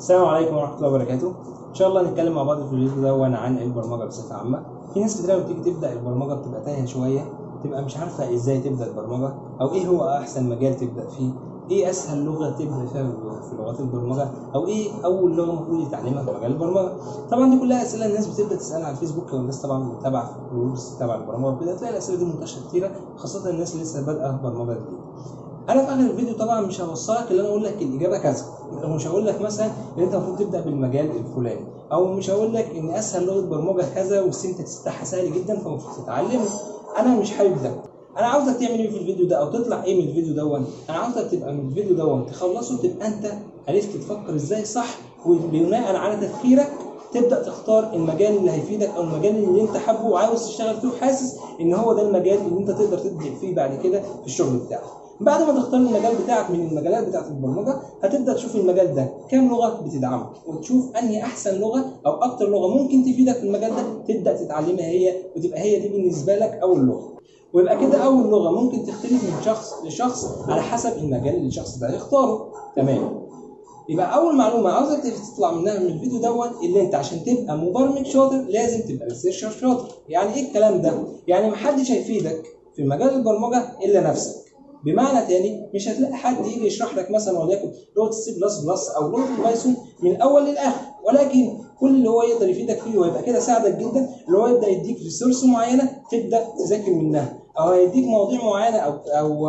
السلام عليكم ورحمة الله وبركاته إن شاء الله هنتكلم مع بعض في الفيديو ده عن البرمجة بصفة عامة في ناس كتير لما بتيجي تبدأ البرمجة بتبقى تايهة شوية تبقى مش عارفة إزاي تبدأ البرمجة أو إيه هو أحسن مجال تبدأ فيه إيه أسهل لغة تبدأ فيها في لغات البرمجة أو إيه أول لغة المفروض يتعلمها في مجال البرمجة طبعا دي كلها أسئلة الناس بتبدأ تسألها على الفيسبوك والناس طبعا متابعة في الجروبس تبع البرمجة وكده تلاقي الأسئلة دي منتشرة كتيرة خاصة الناس اللي لسه بادئة برمجة جديد انا في اخر الفيديو طبعا مش هوصلك اللي انا اقول لك الاجابه كذا مش هقول لك مثلا ان انت المفروض تبدا بالمجال الفلاني او مش هقول لك ان اسهل لغه برمجه كذا والسنتكس بتاعها سهل جدا فالمفروض تتعلمه انا مش حابب ده انا عاوزك تعمل ايه في الفيديو ده او تطلع ايه من الفيديو دون انا عاوزك تبقى من الفيديو دون تخلصه تبقى انت عرفت تفكر ازاي صح وبناء على تفكيرك تبدا تختار المجال اللي هيفيدك او المجال اللي انت حابه وعاوز تشتغل فيه وحاسس ان هو ده المجال اللي انت تقدر تبدع فيه بعد كده في الشغل بتاعك بعد ما تختار المجال بتاعك من المجالات بتاعت البرمجه هتبدا تشوف المجال ده كام لغه بتدعمه وتشوف انهي احسن لغه او اكتر لغه ممكن تفيدك في المجال ده تبدا تتعلمها هي وتبقى هي دي بالنسبه لك اول لغه ويبقى كده اول لغه ممكن تختلف من شخص لشخص على حسب المجال اللي الشخص ده هيختاره تمام يبقى اول معلومه عاوزك تطلع منها من الفيديو دون اللي انت عشان تبقى مبرمج شاطر لازم تبقى ريسيرشر شاطر يعني ايه الكلام ده يعني محدش هيفيدك في مجال البرمجه الا نفسك بمعنى تاني مش هتلاقي حد يجي يشرح لك مثلا وليكن لغه السي بلس بلس او لغه البايثون من الاول للاخر ولكن كل اللي هو يقدر يفيدك فيه ويبقى كده ساعدك جدا اللي هو يبدا يديك ريسورس معينه تبدا تذاكر منها او هيديك مواضيع معينه او او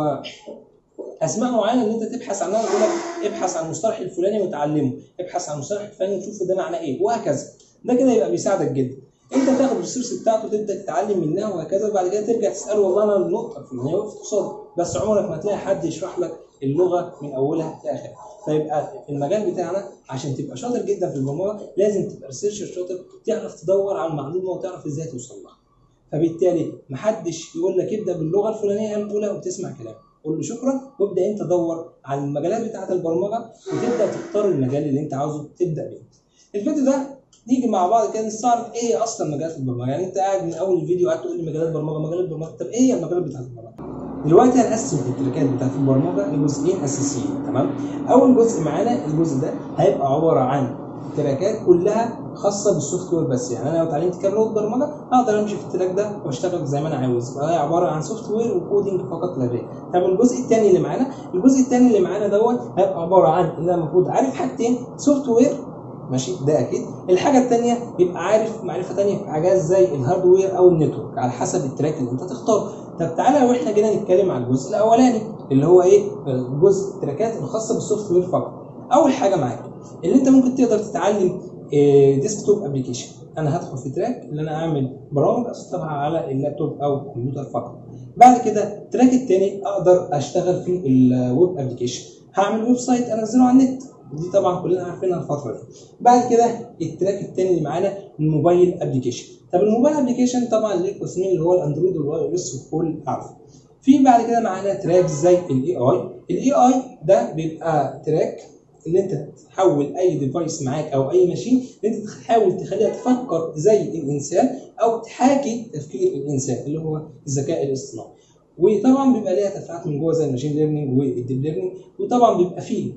اسماء معينه اللي انت تبحث عنها يقول لك ابحث عن المصطلح الفلاني وتعلمه ابحث عن المصطلح الفلاني وشوف ده معناه ايه وهكذا ده كده يبقى بيساعدك جدا انت تاخد الريسورس بتاعته تبدا تتعلم منها وهكذا وبعد كده ترجع تساله والله انا النقطه الفلانيه وقفت قصادي بس عمرك ما تلاقي حد يشرح لك اللغه من اولها لاخرها فيبقى المجال بتاعنا عشان تبقى شاطر جدا في البرمجه لازم تبقى ريسيرشر شاطر تعرف تدور على المعلومه وتعرف ازاي توصل لها فبالتالي محدش يقول لك ابدا باللغه الفلانيه الاولى وتسمع كلامه قول له شكرا وابدا انت دور على المجالات بتاعه البرمجه وتبدا تختار المجال اللي انت عاوزه تبدا بيه الفيديو ده نيجي مع بعض كده نستعرض ايه هي اصلا مجالات البرمجه يعني انت قاعد من اول الفيديو قاعد تقول لي مجالات برمجه مجالات برمجه طب ايه هي المجالات بتاعه البرمجه دلوقتي هنقسم التركات بتاعت البرمجه لجزئين اساسيين تمام اول جزء معانا الجزء ده هيبقى عباره عن تراكات كلها خاصه بالسوفت وير بس يعني انا لو اتعلمت كام لغه برمجه اقدر امشي في التراك ده واشتغل زي ما انا عاوز هي عباره عن سوفت وير وكودنج فقط لا غير طب الجزء الثاني اللي معانا الجزء الثاني اللي معانا دوت هيبقى عباره عن ان انا المفروض عارف حاجتين سوفت وير ماشي ده اكيد الحاجه الثانيه يبقى عارف معرفه ثانيه في حاجات زي الهاردوير او النتورك على حسب التراك اللي انت تختاره طب تعالى واحنا جينا نتكلم على الجزء الاولاني اللي هو ايه جزء التراكات الخاصه بالسوفت وير فقط اول حاجه معاك اللي انت ممكن تقدر تتعلم ديسكتوب ابلكيشن انا هدخل في تراك اللي انا اعمل برامج اسطبها على اللابتوب او الكمبيوتر فقط بعد كده التراك الثاني اقدر اشتغل في الويب ابلكيشن هعمل ويب سايت انزله على النت دي طبعا كلنا عارفينها الفتره دي بعد كده التراك الثاني اللي معانا الموبايل ابلكيشن طب الموبايل ابلكيشن طبعا ليه قسمين اللي هو الاندرويد والاي او اس والكل عارفه في بعد كده معانا تراك زي الاي اي الاي اي ده بيبقى تراك اللي انت تحول اي ديفايس معاك او اي ماشين اللي انت تحاول تخليها تفكر زي الانسان او تحاكي تفكير الانسان اللي هو الذكاء الاصطناعي وطبعا بيبقى ليها تفاعلات من جوه زي الماشين ليرنينج والديب ليرنينج وطبعا بيبقى فيه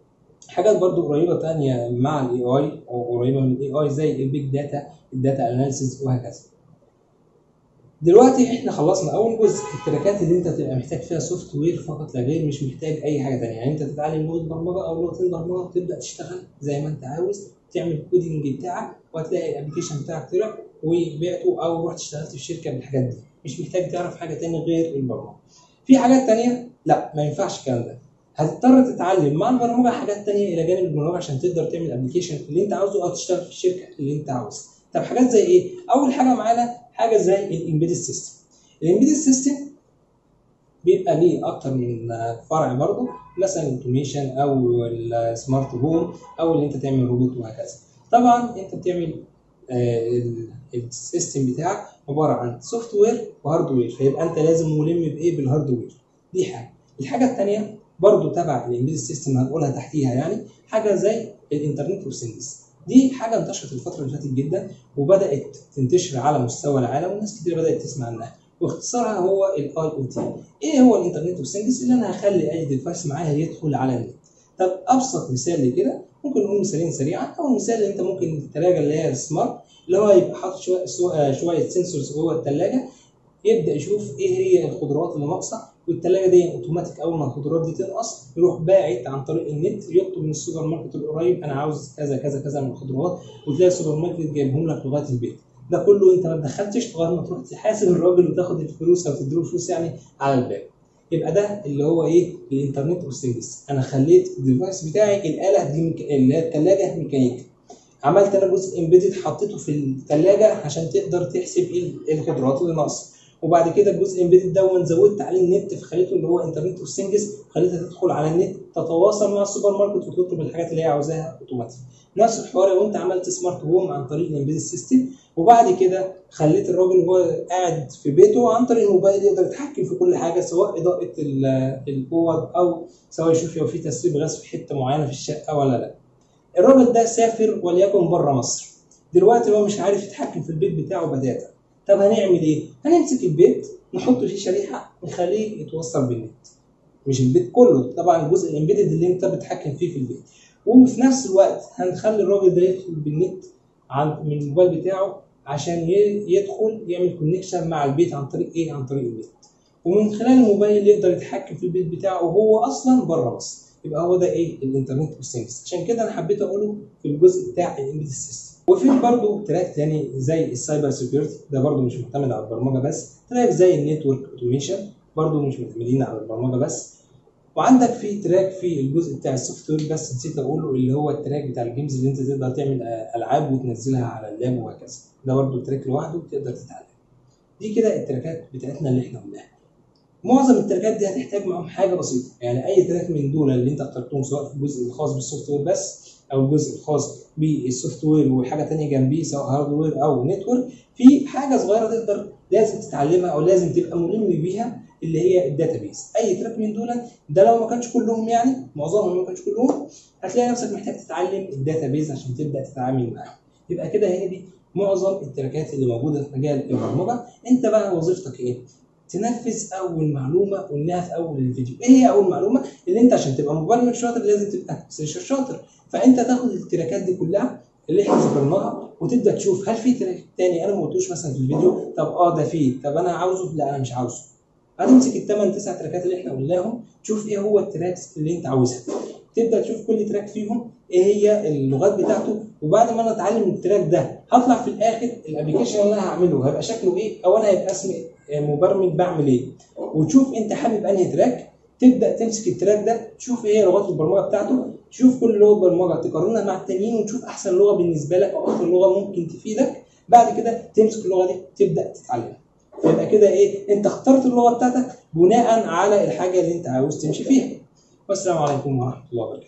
حاجات برضو قريبه ثانيه مع الاي اي او قريبه من الاي اي زي البيج داتا الداتا اناليسيز وهكذا دلوقتي احنا خلصنا اول جزء التراكات اللي انت تبقى محتاج فيها سوفت وير فقط لا غير مش محتاج اي حاجه ثانيه يعني انت تتعلم لغه برمجه او لغتين برمجه وتبدا تشتغل زي ما انت عاوز تعمل الكودنج بتاعك وهتلاقي الابلكيشن بتاعك طلع وبعته او رحت اشتغلت في شركه بالحاجات دي مش محتاج تعرف حاجه ثانيه غير البرمجه في حاجات ثانيه لا ما ينفعش الكلام ده هتضطر تتعلم مع البرمجه حاجات ثانيه الى جانب البرمجه عشان تقدر تعمل الابلكيشن اللي انت عاوزه او تشتغل في الشركه اللي انت عاوزها طب حاجات زي ايه اول حاجه معانا حاجه زي الامبيدد سيستم الامبيدد سيستم بيبقى ليه اكتر من فرع برضه مثلا الاوتوميشن او السمارت هوم او اللي انت تعمل روبوت وهكذا طبعا انت بتعمل السيستم بتاعك عباره عن سوفت وير وهاردوير فيبقى انت لازم ملم بايه بالهاردوير دي حاجه الحاجه الثانيه برضه تبع الامبيدد سيستم هنقولها تحتيها يعني حاجه زي الانترنت اوف ثينجز دي حاجه انتشرت الفتره اللي فاتت جدا وبدات تنتشر على مستوى العالم وناس كتير بدات تسمع عنها واختصارها هو الاي او تي ايه هو الانترنت اوف ثينجز اللي انا هخلي اي ديفايس معايا يدخل على النت طب ابسط مثال لكده ممكن نقول مثالين سريعا اول مثال اللي انت ممكن الثلاجه اللي هي السمارت اللي هو يبقى حاطط شويه شويه, شوية سنسورز جوه الثلاجه يبدا يشوف ايه هي الخضروات اللي ناقصه والثلاجه دي اوتوماتيك اول ما الخضروات دي تنقص يروح باعت عن طريق النت يطلب من السوبر ماركت القريب انا عاوز كذا كذا كذا من الخضروات وتلاقي السوبر ماركت جايبهم لك لغايه البيت ده كله انت ما دخلتش لغايه ما تروح تحاسب الراجل وتاخد الفلوس او تديله فلوس يعني على الباب يبقى ده اللي هو ايه الانترنت اوف ثينجز انا خليت الديفايس بتاعي الاله دي ميك... اللي هي الثلاجه ميكانيكا عملت انا جزء امبيدد حطيته في الثلاجه عشان تقدر تحسب ايه الخضروات اللي ناقصه وبعد كده الجزء امبيدد ده زودت عليه النت فخليته اللي هو انترنت اوف ثينجز خليتها تدخل على النت تتواصل مع السوبر ماركت وتطلب الحاجات اللي هي عاوزاها اوتوماتيك نفس الحوار لو انت عملت سمارت هوم عن طريق الامبيدد سيستم وبعد كده خليت الراجل وهو قاعد في بيته عن طريق الموبايل يقدر يتحكم في كل حاجه سواء اضاءه الاوض او سواء يشوف لو في تسريب غاز في حته معينه في الشقه ولا لا الراجل ده سافر وليكن بره مصر دلوقتي هو مش عارف يتحكم في البيت بتاعه بتاتا طب هنعمل ايه؟ هنمسك البيت نحط فيه شريحه نخليه يتوصل بالنت مش البيت كله طبعا الجزء الامبيدد اللي انت بتتحكم فيه في البيت وفي نفس الوقت هنخلي الراجل ده يدخل بالنت عن من الموبايل بتاعه عشان يدخل يعمل كونكشن مع البيت عن طريق ايه؟ عن طريق النت ومن خلال الموبايل يقدر يتحكم في البيت بتاعه وهو اصلا بره مصر يبقى هو ده ايه؟ الانترنت اوف ثينجز عشان كده انا حبيت اقوله في الجزء بتاع الامبيدد سيستم وفي برضه تراك تاني زي السايبر سيكيورتي ده برضه مش معتمد على البرمجه بس تراك زي النتورك اوتوميشن برضه مش معتمدين على البرمجه بس وعندك في تراك في الجزء بتاع السوفت وير بس نسيت اقوله اللي هو التراك بتاع الجيمز اللي انت تقدر تعمل العاب وتنزلها على اللاب وهكذا ده برضه تراك لوحده تقدر تتعلم دي كده التراكات بتاعتنا اللي احنا قلناها معظم التراكات دي هتحتاج معاهم حاجه بسيطه يعني اي تراك من دول اللي انت اخترتهم سواء في الجزء الخاص بالسوفت وير بس او الجزء الخاص بالسوفت وير وحاجه ثانيه جنبيه سواء هاردوير او نتورك في حاجه صغيره تقدر لازم تتعلمها او لازم تبقى ملم بيها اللي هي الداتابيس اي تراك من دول ده لو ما كانش كلهم يعني معظمهم ما كانش كلهم هتلاقي نفسك محتاج تتعلم الداتابيس عشان تبدا تتعامل معاهم يبقى كده هي دي معظم التراكات اللي موجوده في مجال البرمجه انت بقى وظيفتك ايه تنفذ اول معلومه قلناها في اول الفيديو ايه هي اول معلومه اللي انت عشان تبقى مبرمج شاطر لازم تبقى سيرشر شاطر فانت تاخد التراكات دي كلها اللي احنا ذكرناها وتبدا تشوف هل في تراك تاني انا ما قلتوش مثلا في الفيديو طب اه ده فيه طب انا عاوزه لا انا مش عاوزه هتمسك الثمان تسع تراكات اللي احنا قلناهم تشوف ايه هو التراكس اللي انت عاوزها تبدا تشوف كل تراك فيهم ايه هي اللغات بتاعته وبعد ما انا اتعلم التراك ده هطلع في الاخر الابلكيشن اللي انا هعمله هيبقى شكله ايه او انا هيبقى اسمي مبرمج بعمل ايه وتشوف انت حابب انهي تراك تبدا تمسك التراك ده تشوف ايه هي لغات البرمجه بتاعته تشوف كل لغه برمجه تقارنها مع التانيين وتشوف احسن لغه بالنسبه لك او اكتر لغه ممكن تفيدك بعد كده تمسك اللغه دي تبدا تتعلمها فيبقى كده ايه انت اخترت اللغه بتاعتك بناء على الحاجه اللي انت عاوز تمشي فيها والسلام عليكم ورحمه الله وبركاته